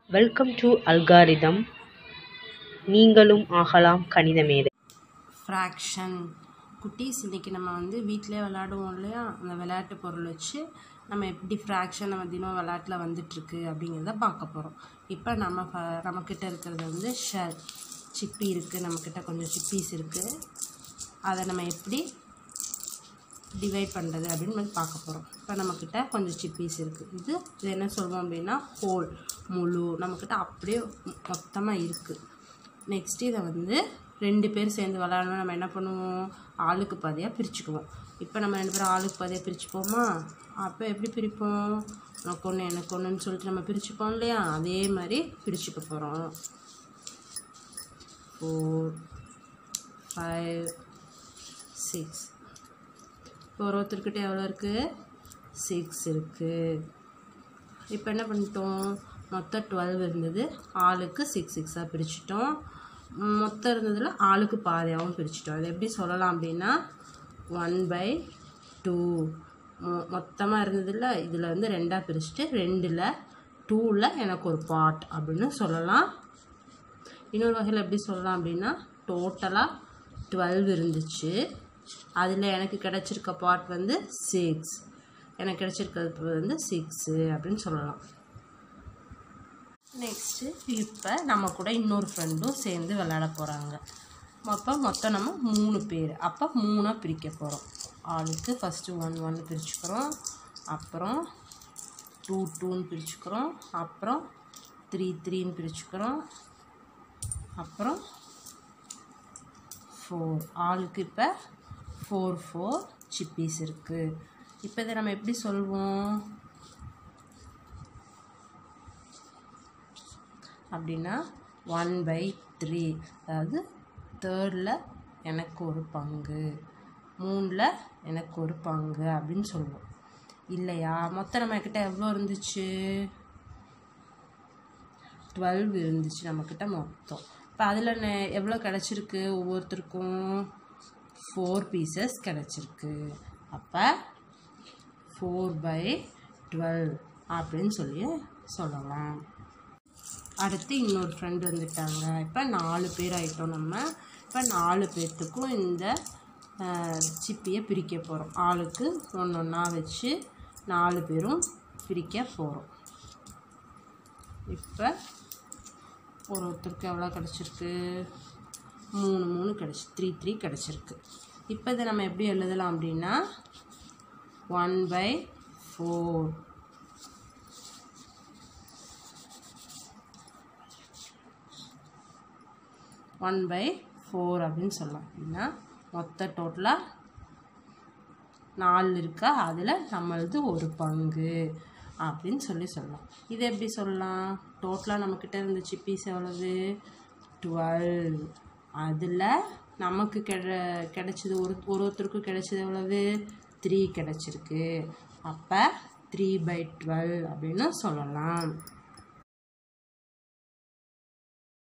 welcome to algorithm நீங்களும் ஆகலாம் கணித மேதை ஃப்ராக்ஷன் குட்டீஸ் இன்றைக்கி நம்ம வந்து வீட்டிலே விளாடுவோம் இல்லையா அந்த விளையாட்டு பொருள் வச்சு நம்ம எப்படி ஃப்ராக்ஷன் நம்ம தினம் விளையாட்டில் வந்துட்டுருக்கு அப்படிங்கிறத பார்க்க போகிறோம் இப்போ நம்ம ஃப நம்மக்கிட்ட இருக்கிறது வந்து ஷெல் சிப்பி இருக்குது நம்மக்கிட்ட கொஞ்சம் சிப்பீஸ் இருக்குது அதை நம்ம எப்படி டிவைட் பண்ணுறது அப்படின்னு வந்து பார்க்க போகிறோம் இப்போ நம்மக்கிட்ட கொஞ்சம் சிப்பீஸ் இருக்குது இது இது என்ன சொல்லுவோம் அப்படின்னா ஹோல் முழு நம்மக்கிட்ட அப்படியே மொத்தமாக இருக்குது நெக்ஸ்ட் இதை வந்து ரெண்டு பேர் சேர்ந்து விளாடணும் நம்ம என்ன பண்ணுவோம் ஆளுக்கு பாதியாக பிரிச்சுக்குவோம் இப்போ நம்ம ரெண்டு பேரும் ஆளுக்கு பாதியாக பிரிச்சுப்போமா அப்போ எப்படி பிரிப்போம் உனக்கு ஒன்று எனக்கு ஒன்றுன்னு சொல்லிட்டு நம்ம பிரிச்சுப்போம் இல்லையா அதே மாதிரி பிரிச்சுக்க போகிறோம் ஃபோர் ஃபைவ் சிக்ஸ் இப்போ ஒரு ஒருத்தர்கிட்ட எவ்வளோ இருக்குது சிக்ஸ் இருக்குது இப்போ என்ன பண்ணிட்டோம் மொத்தம் டுவெல் இருந்தது ஆளுக்கு சிக்ஸ் சிக்ஸாக பிரிச்சிட்டோம் மொத்தம் இருந்ததில் ஆளுக்கு பாதியாகவும் பிரிச்சிட்டோம் இது எப்படி சொல்லலாம் அப்படின்னா ஒன் பை டூ மொத்தமாக இருந்ததில் இதில் வந்து ரெண்டாக பிரிச்சுட்டு ரெண்டில் டூவில் எனக்கு ஒரு பார்ட் அப்படின்னு சொல்லலாம் இன்னொரு வகையில் எப்படி சொல்லலாம் அப்படின்னா டோட்டலாக டுவெல் இருந்துச்சு அதில் எனக்கு கிடச்சிருக்க பார்ட் வந்து சிக்ஸ் எனக்கு கிடச்சிருக்கிறது வந்து சிக்ஸு அப்படின்னு சொல்லலாம் நெக்ஸ்ட்டு இப்போ நம்ம கூட இன்னொரு ஃப்ரெண்டும் சேர்ந்து விளையாட போகிறாங்க அப்போ மொத்தம் நம்ம மூணு பேர் அப்போ மூணாக பிரிக்க போகிறோம் ஆளுக்கு ஃபஸ்ட்டு ஒன் ஒன் பிரிச்சுக்கிறோம் அப்புறம் டூ டூன்னு பிரிச்சுக்கிறோம் அப்புறம் த்ரீ த்ரீன்னு பிரிச்சுக்கிறோம் அப்புறம் ஃபோர் ஆளுக்கு இப்போ ஃபோர் ஃபோர் சிப்பீஸ் இருக்குது இப்போ இதை நம்ம எப்படி சொல்வோம் அப்படின்னா ஒன் பை த்ரீ அதாவது தேர்டில் எனக்கு ஒரு பங்கு மூணில் எனக்கு ஒரு பங்கு அப்படின்னு சொல்லுவோம் இல்லையா மொத்தம் நம்மக்கிட்ட எவ்வளோ இருந்துச்சு டுவெல் இருந்துச்சு நம்மக்கிட்ட மொத்தம் இப்போ அதில் நெ- எவ்வளோ கிடச்சிருக்கு ஒவ்வொருத்தருக்கும் ஃபோர் பீசஸ் கிடச்சிருக்கு அப்போ ஃபோர் பை டுவெல் அப்படின்னு சொல்லி சொல்லலாம் அடுத்து இன்னொரு ஃப்ரெண்டு வந்துட்டாங்க இப்போ நாலு பேர் ஆயிட்டோம் நம்ம இப்போ நாலு பேர்த்துக்கும் இந்த சிப்பியை பிரிக்க போகிறோம் ஆளுக்கு ஒன்று ஒன்றா வச்சு நாலு பேரும் பிரிக்க போகிறோம் இப்போ ஒரு ஒருத்தருக்கு எவ்வளோ கிடச்சிருக்கு மூணு மூணு கிடச்சி த்ரீ த்ரீ கிடச்சிருக்கு இப்போ இதை நம்ம எப்படி எழுதலாம் அப்படின்னா one by four one by four அப்படின்னு சொல்லலாம் அப்படின்னா மொத்த டோட்டலாக நாலு இருக்கா அதில் நம்மளது ஒரு பங்கு அப்படின்னு சொல்லி சொல்லலாம் இது எப்படி சொல்லலாம் டோட்டலாக நம்மக்கிட்ட இருந்த சிப்பீஸ் எவ்வளவு டுவெல் அதில் நமக்கு கெட கிடைச்சது ஒரு ஒரு ஒருத்தருக்கு கிடைச்சது எவ்வளவு த்ரீ கிடச்சிருக்கு அப்போ த்ரீ பை டுவெல் அப்படின்னு சொல்லலாம்